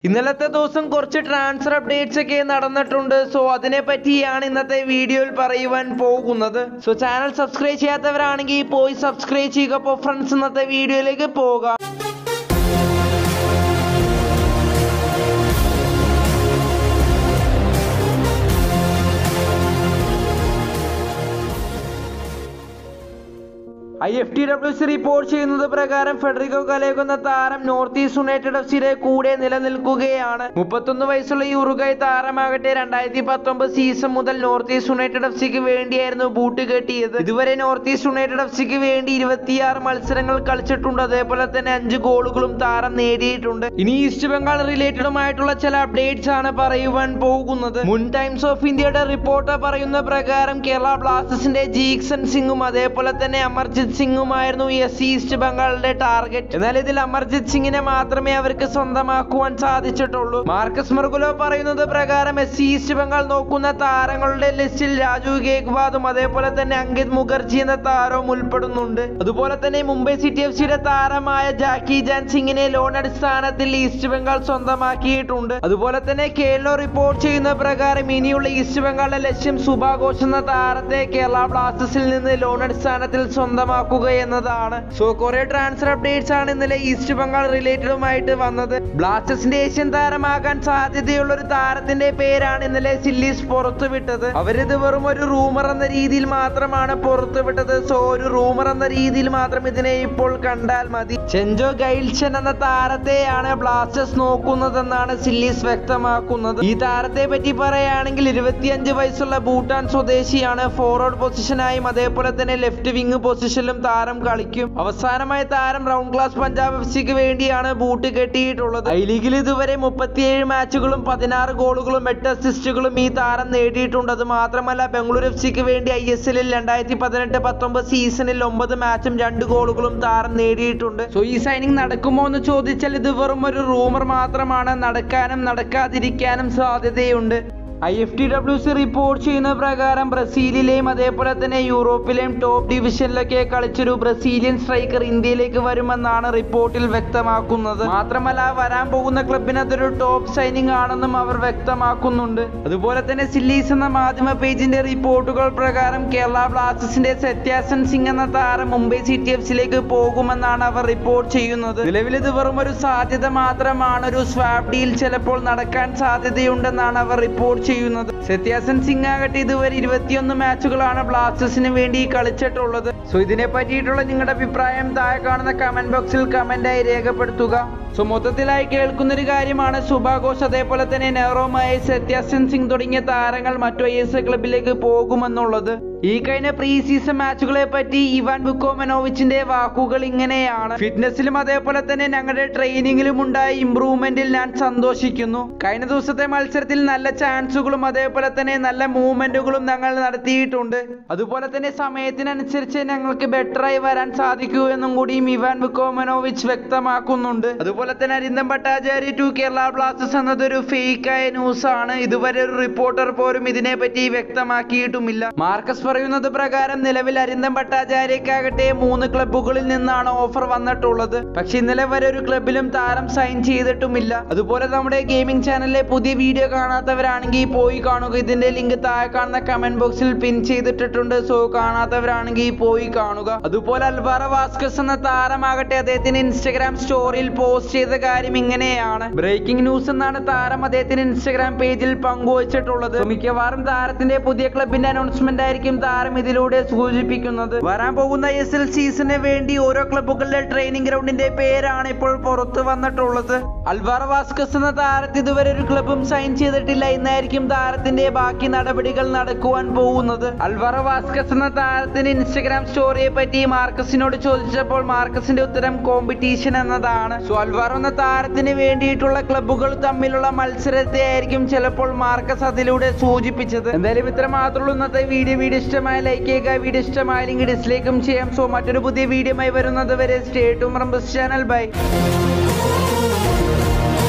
ഇന്നലത്തെ ദിവസം കുറച്ച് ട്രാൻസ്ഫർ അപ്ഡേറ്റ്സ് ഒക്കെ നടന്നിട്ടുണ്ട് സോ അതിനെ പറ്റിയാണ് ഇന്നത്തെ വീഡിയോയിൽ പറയുവാൻ പോകുന്നത് സോ ചാനൽ സബ്സ്ക്രൈബ് ചെയ്യാത്തവരാണെങ്കിൽ പോയി സബ്സ്ക്രൈബ് ചെയ്യുക അപ്പോൾ ഫ്രണ്ട്സ് ഇന്നത്തെ വീഡിയോയിലേക്ക് പോകാം I F T W C report ചെയ്യുന്നത് പ്രകാരം ഫെഡറിക്കോ കലേഗോ എന്ന താരം നോർത്ത് ഈസ്റ്റ് യുണൈറ്റഡ് എഫ് സിയുടെ കൂടെ നിലനിൽക്കുകയാണ് മുപ്പത്തൊന്ന് വയസ്സുള്ള ഈ ഉറുഗായ് താരമാകട്ടെ രണ്ടായിരത്തി പത്തൊമ്പത് സീസൺ മുതൽ നോർത്ത് ഈസ്റ്റ് യുണൈറ്റഡ് എഫ് സിക്ക് വേണ്ടിയായിരുന്നു ബൂട്ട് കെട്ടിയത് ഇതുവരെ നോർത്ത് ഈസ്റ്റ് യുണൈറ്റഡ് എഫ് സിക്ക് വേണ്ടി ഇരുപത്തിയാറ് മത്സരങ്ങൾ കളിച്ചിട്ടുണ്ട് അതേപോലെ തന്നെ അഞ്ച് ഗോളുകളും താരം നേടിയിട്ടുണ്ട് ഇനി ഈസ്റ്റ് ബംഗാൾ റിലേറ്റഡുമായിട്ടുള്ള ചില അപ്ഡേറ്റ്സ് ആണ് പറയുവാൻ പോകുന്നത് മുൻ ടൈംസ് ഓഫ് ഇന്ത്യയുടെ റിപ്പോർട്ടർ പറയുന്ന പ്രകാരം കേരള ബ്ലാസ്റ്റേഴ്സിന്റെ ജീക്സൺ സിംഗും അതേപോലെ തന്നെ അമർജിത് സിംഗുമായിരുന്നു എസ് ഈസ്റ്റ് ബംഗാളിന്റെ ടാർഗറ്റ് എന്നാൽ ഇതിൽ അമർജിത് സിംഗിനെ മാത്രമേ അവർക്ക് സ്വന്തമാക്കുവാൻ സാധിച്ചിട്ടുള്ളൂ മാർക്കസ് മെർഗുലോ പറയുന്നത് പ്രകാരം എസ് ഈസ്റ്റ് ബംഗാൾ നോക്കുന്ന താരങ്ങളുടെ ലിസ്റ്റിൽ രാജു ഗേക്വാദും അതേപോലെ തന്നെ അങ്കിത് മുഖർജി എന്ന താരവും ഉൾപ്പെടുന്നുണ്ട് അതുപോലെ തന്നെ മുംബൈ സിറ്റി എഫ് സിയുടെ താരമായ ജാക്കി ജാൻ സിംഗിനെ ലോൺ അടിസ്ഥാനത്തിൽ ഈസ്റ്റ് ബംഗാൾ സ്വന്തമാക്കിയിട്ടുണ്ട് അതുപോലെ തന്നെ കേരള റിപ്പോർട്ട് ചെയ്യുന്ന പ്രകാരം ഇനിയുള്ള ഈസ്റ്റ് ബംഗാളിലെ ലക്ഷ്യം സുഭാഘോഷ് എന്ന താരത്തെ കേരള ബ്ലാസ്റ്റേഴ്സിൽ നിന്ന് ലോൺ അടിസ്ഥാനത്തിൽ സ്വന്തമാക്കുക എന്നതാണ് സോ കുറെ ട്രാൻസ്ഫർ അപ്ഡേറ്റ്സ് ആണ് ഇന്നലെ ഈസ്റ്റ് ബംഗാൾ റിലേറ്റഡുമായിട്ട് വന്നത് ബ്ലാസ്റ്റേഴ്സിന്റെ ഏഷ്യൻ താരമാകാൻ സാധ്യതയുള്ള ഒരു താരത്തിന്റെ പേരാണ് ഇന്നലെ സില്ലീസ് പുറത്തുവിട്ടത് അവരിത് വെറും ഒരു റൂമർ എന്ന രീതിയിൽ മാത്രമാണ് പുറത്തുവിട്ടത് സോ ഒരു റൂമർ എന്ന രീതിയിൽ മാത്രം ഇതിനെ ഇപ്പോൾ കണ്ടാൽ മതി ചെഞ്ചോ ഗൈൽഷൻ എന്ന താരത്തെയാണ് ബ്ലാസ്റ്റേഴ്സ് നോക്കുന്നതെന്നാണ് സില്ലീസ് വ്യക്തമാക്കുന്നത് ഈ താരത്തെ പറ്റി പറയുകയാണെങ്കിൽ ഇരുപത്തിയഞ്ച് വയസ്സുള്ള ഭൂട്ടാൻ സ്വദേശിയാണ് ഫോർവേഡ് പൊസിഷനായും അതേപോലെ തന്നെ ലെഫ്റ്റ് വിങ് പൊസിഷനിലും താരം കളിക്കും അവസാനമായി താരം റൗണ്ട് ക്ലാസ് പഞ്ചാബ് എഫ് സിക്ക് വേണ്ടിയാണ് ബൂട്ട് കെട്ടിയിട്ടുള്ളത് ഐ ലീഗിൽ ഇതുവരെ മുപ്പത്തിയേഴ് മാച്ചുകളും പതിനാറ് ഗോളുകളും എട്ട് അസിസ്റ്റുകളും ഈ താരം നേടിയിട്ടുണ്ട് അത് മാത്രമല്ല ബംഗളൂരു എഫ് സിക്ക് വേണ്ടി ഐ എസ് എല്ലിൽ രണ്ടായിരത്തി പതിനെട്ട് പത്തൊമ്പത് സീസണിൽ ഒമ്പത് മാച്ചും രണ്ട് ഗോളുകളും താരം നേടിയിട്ടുണ്ട് സോ ഈ സൈനിങ് നടക്കുമോ എന്ന് ചോദിച്ചാൽ ഇത് വെറും ഒരു റൂമർ മാത്രമാണ് നടക്കാനും നടക്കാതിരിക്കാനും സാധ്യതയുണ്ട് I F T W C report ചെയ്യുന്ന പ്രകാരം ബ്രസീലിലെയും അതേപോലെ തന്നെ യൂറോപ്പിലെയും ടോപ്പ് ഡിവിഷനിലൊക്കെ കളിച്ചൊരു ബ്രസീലിയൻ സ്ട്രൈക്കർ ഇന്ത്യയിലേക്ക് വരുമെന്നാണ് റിപ്പോർട്ടിൽ വ്യക്തമാക്കുന്നത് മാത്രമല്ല വരാൻ പോകുന്ന ക്ലബിന് അതൊരു ടോപ്പ് സൈനിങ് ആണെന്നും അവർ വ്യക്തമാക്കുന്നുണ്ട് അതുപോലെ തന്നെ സില്ലീസ് എന്ന മാധ്യമ പേജിന്റെ റിപ്പോർട്ടുകൾ പ്രകാരം കേരള ബ്ലാസ്റ്റേഴ്സിന്റെ സത്യാസൻ സിംഗ് എന്ന താരം മുംബൈ സിറ്റി എഫ് സിയിലേക്ക് പോകുമെന്നാണ് അവർ റിപ്പോർട്ട് ചെയ്യുന്നത് നിലവിൽ ഇത് വെറും ഒരു സാധ്യത മാത്രമാണ് ഒരു സ്വാപ്പ് ഡീൽ ചിലപ്പോൾ നടക്കാൻ സാധ്യതയുണ്ടെന്നാണ് അവർ റിപ്പോർട്ട് ചെയ്യുന്നത് സത്യാസൻ സിംഗ് ആകട്ടെ ഇതുവരെ ഇരുപത്തിയൊന്ന് മാച്ചുകളാണ് ബ്ലാസ്റ്റേഴ്സിന് വേണ്ടി കളിച്ചിട്ടുള്ളത് സോ ഇതിനെ പറ്റിയിട്ടുള്ള നിങ്ങളുടെ അഭിപ്രായം താഴെ കാണുന്ന കമന്റ് ബോക്സിൽ കമന്റായി രേഖപ്പെടുത്തുക സോ മൊത്തത്തിലായി കേൾക്കുന്ന ഒരു കാര്യമാണ് സുഭാഘോഷ് അതേപോലെ തന്നെ നെഹ്റോമായി സത്യാസൻ സിംഗ് തുടങ്ങിയ താരങ്ങൾ മറ്റു ഐ എസ് ക്ലബിലേക്ക് പോകുമെന്നുള്ളത് ഈ കഴിഞ്ഞ പ്രീ സീസൺ മാച്ചുകളെ പറ്റി ഇവാൻ ബുക്കോമനോവിച്ചിന്റെ വാക്കുകൾ ഇങ്ങനെയാണ് ഫിറ്റ്നസിലും അതേപോലെ തന്നെ ഞങ്ങളുടെ ട്രെയിനിങ്ങിലും ഉണ്ടായ ഇമ്പ്രൂവ്മെന്റിൽ ഞാൻ സന്തോഷിക്കുന്നു കഴിഞ്ഞ ദിവസത്തെ മത്സരത്തിൽ നല്ല ചാൻസുകളും അതേപോലെ തന്നെ നല്ല മൂവ്മെന്റുകളും ഞങ്ങൾ നടത്തിയിട്ടുണ്ട് അതുപോലെ തന്നെ സമയത്തിനനുസരിച്ച് ഞങ്ങൾക്ക് ബെറ്ററായി വരാൻ സാധിക്കൂ എന്നും കൂടിയും ഇവാൻ ബുക്കോമനോവിച്ച് വ്യക്തമാക്കുന്നുണ്ട് അതുപോലെ തന്നെ അരിന്തം ഭട്ടാചാര്യ ടു കേരള ബ്ലാസ്റ്റേഴ്സ് എന്നതൊരു ഫേക്ക് ആയ ന്യൂസ് ആണ് ഇതുവരെ ഒരു റിപ്പോർട്ടർ പോലും ഇതിനെ പറ്റി വ്യക്തമാക്കിയിട്ടുമില്ല മാർക്കസ് പറയുന്നത് പ്രകാരം നിലവിൽ അരിന്തം ഭട്ടാചാര്യക്കാകട്ടെ മൂന്ന് ക്ലബ്ബുകളിൽ നിന്നാണ് ഓഫർ വന്നിട്ടുള്ളത് പക്ഷെ ഇന്നലെ വരെ ഒരു ക്ലബിലും താരം സൈൻ ചെയ്തിട്ടുമില്ല അതുപോലെ നമ്മുടെ ഗെയിമിംഗ് ചാനലിലെ പുതിയ വീഡിയോ കാണാത്തവരാണെങ്കിൽ പോയി കാണുക ഇതിന്റെ ലിങ്ക് താഴെ കാണുന്ന കമന്റ് ബോക്സിൽ പിൻ ചെയ്തിട്ടിട്ടുണ്ട് സോ കാണാത്തവരാണെങ്കിൽ പോയി കാണുക അതുപോലെ അൽവാറ വാസ്കസ് എന്ന താരമാകട്ടെ അദ്ദേഹത്തിന്റെ ഇൻസ്റ്റഗ്രാം സ്റ്റോറിയിൽ പോസ്റ്റ് ചെയ്ത കാര്യം ഇങ്ങനെയാണ് ബ്രേക്കിംഗ് ന്യൂസ് എന്നാണ് താരം അദ്ദേഹത്തിന്റെ ഇൻസ്റ്റഗ്രാം പേജിൽ പങ്കുവച്ചിട്ടുള്ളത് So, മിക്കവാറും താരത്തിന്റെ പുതിയ ക്ലബിന്റെ അനൗൺസ്മെന്റ് ആയിരിക്കും താരം ഇതിലൂടെ സൂചിപ്പിക്കുന്നത് വരാൻ പോകുന്ന എസ് എൽ സീസണിന് വേണ്ടി ഓരോ ക്ലബുകളുടെ ട്രെയിനിങ് ഗ്രൗണ്ടിന്റെ പേരാണ് ഇപ്പോൾ പുറത്തു വന്നിട്ടുള്ളത് അൽവാറ വാസ്കസ് എന്ന താരത്തെ ഇതുവരെ ഒരു ക്ലബും സൈൻ ചെയ്തിട്ടില്ല ഇന്നായിരിക്കും താരത്തിന്റെ ബാക്കി നടപടികൾ നടക്കുവാൻ പോകുന്നത് അൽവാറ വാസ്കസ് എന്ന താരത്തിന്റെ ഇൻസ്റ്റഗ്രാം സ്റ്റോറിയെ പറ്റി മാർക്കസിനോട് ചോദിച്ചപ്പോൾ മാർക്കസിന്റെ ഉത്തരം കോമ്പറ്റീഷൻ എന്നതാണ് സോ അൽവാറോ എന്ന താരത്തിന് വേണ്ടിയിട്ടുള്ള ക്ലബുകൾ തമ്മിലുള്ള മത്സരത്തെ ആയിരിക്കും ചിലപ്പോൾ മാർക്കസ് അതിലൂടെ സൂചിപ്പിച്ചത് എന്തായാലും ഇത്ര മാത്രമുള്ളൂ ഇന്നത്തെ വീഡിയോ വീഡിയോ ഇഷ്ടമായ ലൈക്ക് ചെയ്യുക വീഡിയോ ഇഷ്ടമായില്ലെങ്കിൽ ഡിസ്ലൈക്കും ചെയ്യാം സോ മറ്റൊരു പുതിയ വീഡിയോ വരുന്നത് വരെ സ്റ്റേ ടു ചാനൽ ബൈ